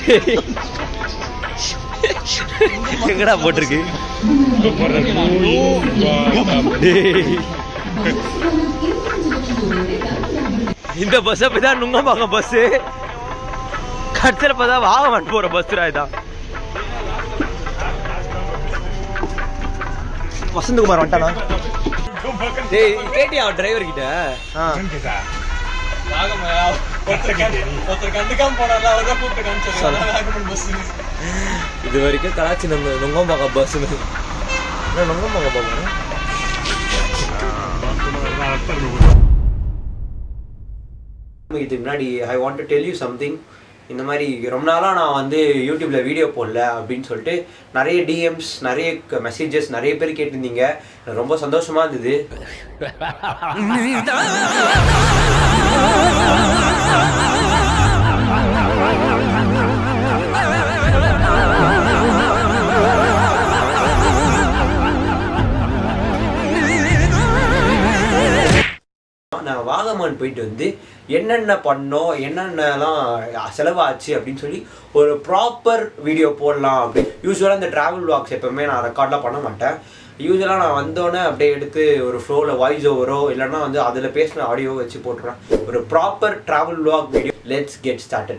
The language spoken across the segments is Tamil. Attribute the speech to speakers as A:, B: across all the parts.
A: எங்கடா போட்டிருக்கு டேய். இந்த பஸ் அப்படிதான் நுங்கம்பாங்க பஸ் கடைசியில் பார்த்தா வாகவன் போற பஸ் இதான் வசந்தகுமார் வந்துட்டானா டேய் கேட்டியா டிரைவர் கிட்ட இது வரைக்கும் கலாச்சி நம்ம நுங்கம்பாங்க பஸ் நுங்கம்பாங்க பாப்போம் இதுக்கு முன்னாடி I want to tell you something இந்த மாதிரி ரொம்ப நாளாக நான் வந்து யூடியூப்ல வீடியோ போடல அப்படின்னு சொல்லிட்டு நிறைய டிஎம்ஸ் நிறைய மெசேஜஸ் நிறைய பேர் கேட்டிருந்தீங்க எனக்கு ரொம்ப சந்தோஷமா இருந்தது நாங்கள் வாகமான் போயிட்டு வந்து என்னென்ன பண்ணோம் என்னென்னலாம் செலவாச்சு அப்படின்னு சொல்லி ஒரு ப்ராப்பர் வீடியோ போடலாம் அப்படி யூஸ்வலாக இந்த ட்ராவல் வாக்ஸ் எப்பவுமே நான் ரெக்கார்ட்லாம் பண்ண மாட்டேன் யூஸ்வலாக நான் வந்தோடனே அப்படியே எடுத்து ஒரு ஃப்ளோவில் வாய்ஸ் ஓவரோ இல்லைன்னா வந்து அதில் பேசின ஆடியோ வச்சு போட்டுருவேன் ஒரு proper travel vlog video let's get started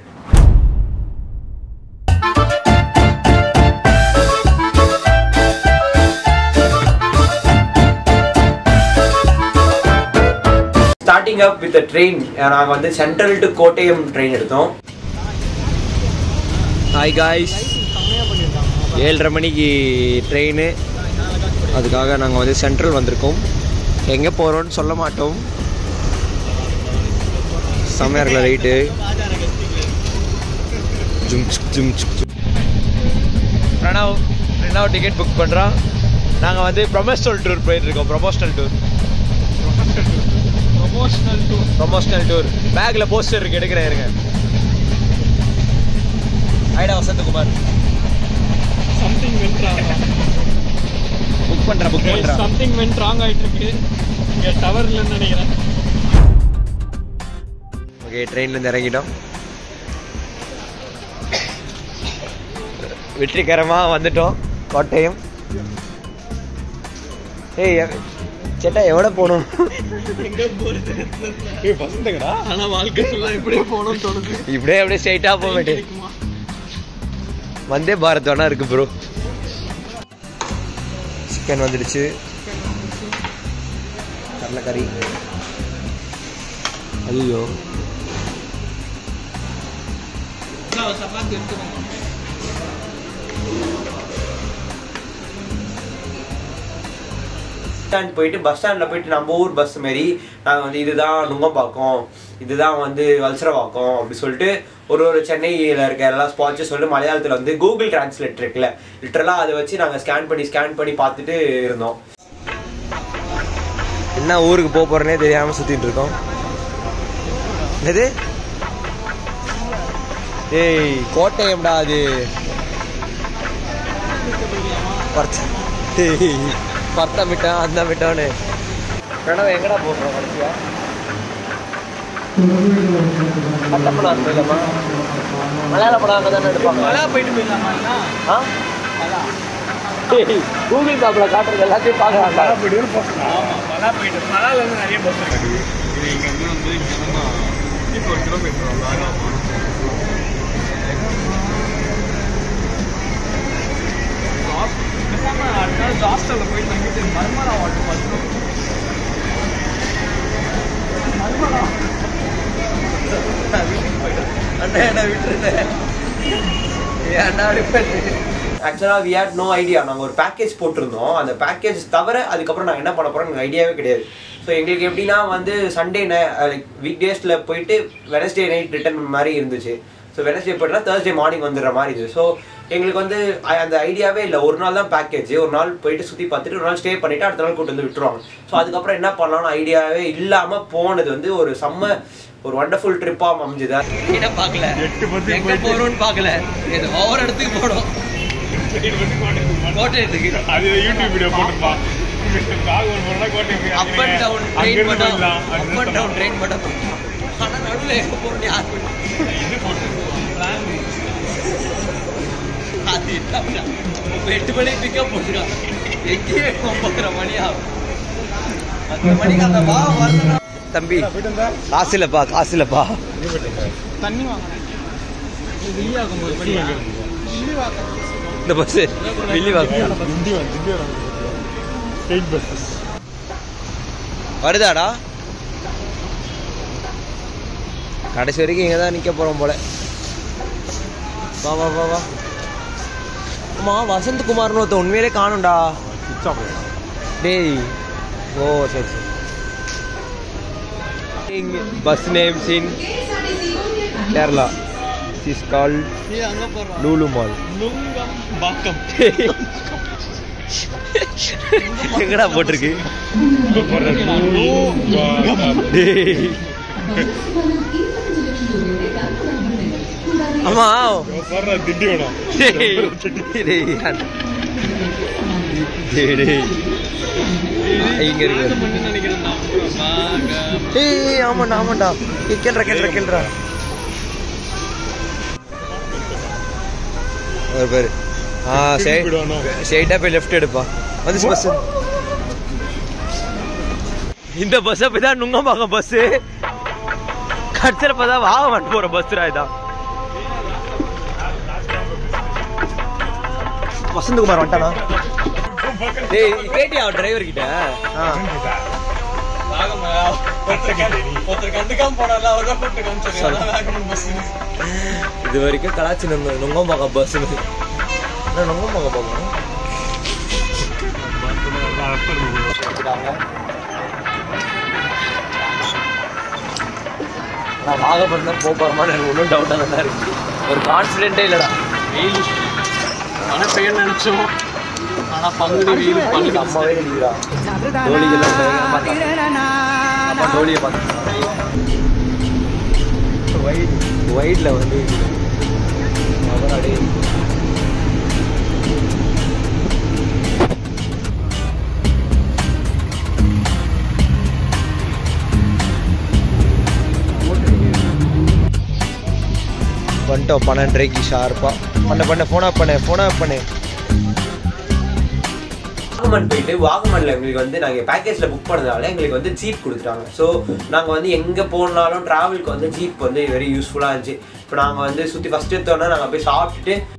A: starting up with train நாங்கள் வந்து சென்ட்ரல் டு கோட்டயம் ட்ரெயின் எடுத்தோம் ஹாய் காய்ஸ் ஏழரை மணிக்கு ட்ரெயின் அதுக்காக நாங்கள் வந்து சென்ட்ரல் வந்திருக்கோம் எங்கே போகிறோன்னு சொல்ல மாட்டோம் செம்மையாக இருக்கல ரைட்டு ஜும் சுக் ஜும் சுக் ஜும் பிரணவ் பிரணவ் டிக்கெட் புக் பண்ணுறான் நாங்கள் வந்து ப்ரொமோஷனல் டூர் போயிட்டுருக்கோம் promotional tour
B: promotional tour
A: promotional tour பேக்ல போஸ்டர் இருக்கு எடுக்கிறேன் இருங்க ஐடா Vasanthakumar
B: something went wrong
A: book பண்றேன் புக் பண்றேன்
B: சம்திங் வென்ட் ராங் ஆயிட்டு இருக்கு இங்க டவர் இல்லைன்னு நினைக்கிறேன்
A: ஓகே ட்ரெயின்ல இருந்து இறங்கிட்டோம் வெற்றிகரமா வந்துட்டோம் கோட்டயம் ஏய் எ- சேட்டா எவ்வளோ போகணும்
B: எங்க போறது வசந்தங்கடா ஆனா வாழ்க்கை ஃபுல்லா இப்படியே போகணும்னு தோணுது
A: இப்படியே அப்படியே ஸ்ட்ரைட்டாக போக வேண்டியது
B: கிடைக்குமா?
A: வந்தே பாரத் வேணா இருக்கு ப்ரோ சிக்கன் வந்துடுச்சு கடலைக்கறி ஐயோ
B: நான் சப்பாத்தி எடுத்துக்கோங்க
A: ஸ்டாண்ட் போயிட்டு பஸ் ஸ்டாண்டில் போயிட்டு நம்ம ஊர் பஸ் மாரி நாங்கள் வந்து இதுதான் நுங்கம்பாக்கம் இதுதான் வந்து வல்சரவாக்கம் அப்படி சொல்லிட்டு ஒரு ஒரு சென்னையில் இருக்க எல்லா ஸ்பாட்ஸும் சொல்லிட்டு மலையாளத்தில் வந்து கூகுள் டிரான்ஸ்லேட் இருக்குல்ல லிட்டரலாக அதை வச்சு நாங்கள் ஸ்கேன் பண்ணி ஸ்கேன் பண்ணி பார்த்துட்டு இருந்தோம் என்ன ஊருக்கு போக போகிறேனே தெரியாமல் சுற்றிட்டு இருக்கோம் என்னது ஏய் கோட்டயம்டா அது பர்த்த ஏய், பர்த்த மிட்டான் அந்த மிட்டான்னு பிரணவ் எங்கடா போடுறோம் கடைசியா கட்டப்படாது போயிடலாமா மலையாள படம் அங்கே தானே எடுப்பாங்க
B: மலா போயிட்டு போயிடலாமா
A: ஆ ஏய், கூகுள் மேப்ல காட்டுறது எல்லாத்தையும் பார்க்கறாங்க
B: ஆமா மலா போயிட்டு மலால இருந்து நிறைய பஸ் இருக்கு இது இங்க இருந்து வந்து இங்க நம்ம இப்போ ஒரு கிலோமீட்டர் ஆகும் ஹாஸ்டல்ல போயிட்டு தங்கிட்டு மர்மரா வாட்டர் பார்த்துருவோம் மர்மரா
A: அண்ணா என்ன விட்டுருந்தேன் அண்ணா ஆக்சுவலாக வி ஹேட் நோ ஐடியா நாங்கள் ஒரு பேக்கேஜ் போட்டிருந்தோம் அந்த பேக்கேஜ் தவிர அதுக்கப்புறம் நாங்கள் என்ன பண்ண போகிறோம் எனக்கு ஐடியாவே கிடையாது ஸோ எங்களுக்கு எப்படின்னா வந்து சண்டே லைக் வீக் டேஸில் போயிட்டு வெனஸ்டே நைட் ரிட்டர்ன் மாதிரி இருந்துச்சு ஸோ வெனஸ்டே போயிட்டுனா தேர்ஸ்டே மார்னிங் வந்துடுற மாதிரி இருந்துச்சு ஸோ எங்களுக்கு வந்து அ- அந்த ஐடியாவே இல்லை ஒரு நாள் தான் பேக்கேஜ் ஒரு நாள் போயிட்டு சுற்றி பார்த்துட்டு ஒரு நாள் ஸ்டே பண்ணிவிட்டு அடுத்த நாள் கூட்டு வந்து விட்டுருவாங்க ஸோ அதுக்கப்புறம் என்ன பண்ணலாம்னு ஐடியாவே இல்லாமல் போனது வந்து ஒரு செம்ம ஒரு வண்டர்ஃபுல் ட்ரிப்பாக அமைஞ்சுதா என்ன பார்க்கல
B: எட்டு பத்து
A: எங்க போறோம்னு பார்க்கல இது ஒவ்வொரு இடத்துக்கு போனோம் கோட்டையத்துக்கு
B: அது யூடியூப் வீடியோ போட்டுருப்பான் காக ஒரு முறை கோட்டை போய்
A: அப் அண்ட் டவுன் ட்ரெயின் மட்டும் அப் அண்ட் டவுன் ட்ரெயின் மட்டும் ஆனா நடுவில் எங்க போறோம் யாருக்கு
B: இது போட்டு
A: எட்டு மணிக்கு பிக்கப் போட்டுருக்கான் எங்கேயே ஒன்பதரை மணி ஆகும் பத்து மணிக்கு அந்த வா வரணும் தம்பி காசு இல்லப்பா காசு இல்லப்பா
B: தண்ணி வாங்கினேன் வெளியாகும் போது மணி
A: இந்த பஸ் வெளியே வாங்க
B: திண்டிவன் திண்டிவன் ஸ்டேட் பஸ்
A: வருதாடா கடைசி வரைக்கும் இங்கே தான் நிற்க போகிறோம் போல வா வா வா வா அம்மா வசந்த்குமார்னு ஒருத்தன் உண்மையிலே காணும்டா டேய் ஓ சரி சரி bus names in Kerala is call
B: நீ அங்க போடுறான்
A: லூலு மால்
B: நுங்கம் பாக்கம்
A: எங்கடா போட்டிருக்கு டேய் அம்மா
B: திண்டிவனம்
A: டேய் டேய் டேய் டேய் இங்க இருக்கு
B: நினைக்கிறேன்
A: ஏய் ஆமாண்டா ஆமாண்டா ஏய் கேள்றா கேள்றா கேள்றா ஒரு பேரு ஆ சரி ஸ்ட்ரைட்டா போய் லெஃப்ட் எடுப்பா வந்துச்சு பஸ் இந்த பஸ் போய் தான் நுங்கம்பாக்கம் பஸ் கடைசியில் பார்த்தா வாகமான் போற பஸ்ரா இதான் வசந்தகுமார் வந்துட்டானா டேய் கேட்டியா டிரைவர் கிட்ட ஆ
B: ஒருத்தர் கண்டுக்காம போனால அவர் தான் கூப்பிட்டு
A: சொல்லு.
B: காமிச்சாரு பஸ்
A: இது வரைக்கும் கலாச்சி நம்ம நுங்கம்பாக்கம் பஸ் நுங்கம்பாக்கம் போகணும் நான் வாகப்பட்டு தான் போக போகிறோமான்னு எனக்கு ஒன்றும் டவுட்டாக தான் இருக்கு ஒரு கான்ஃபிடென்ட்டே இல்லைடா
B: வெயில் மழை பெய்யும் நினைச்சோம் ஆனா பங்குனி வெயில்
A: பள்ளி
B: பங்குனி
A: அம்மாவே நினைக்கிறா டோலிக்கெல்லாம் பயங்கரமா அம்மா டோலியை பார்த்து ஒயிட் ஒயிட்ல வந்து அவர் அப்படியே வந்துட்டோம் பன்னெண்டரைக்கு ஷார்ப்பா பண்ண பண்ண ஃபோன் ஆஃப் பண்ணு ஃபோன் ஆஃப் பண்ணு வாகமன் போயிட்டு வாகமன்ல எங்களுக்கு வந்து நாங்கள் பேக்கேஜில் புக் பண்ணதால எங்களுக்கு வந்து ஜீப் கொடுத்துட்டாங்க ஸோ நாங்கள் வந்து எங்கே போனாலும் ட்ராவலுக்கு வந்து ஜீப் வந்து வெரி யூஸ்ஃபுல்லாக இருந்துச்சு இப்போ நாங்கள் வந்து சுற்றி ஃபஸ்ட் எடுத்தோன்னா நாங்கள் போய் சாப்பிட்டுட்டு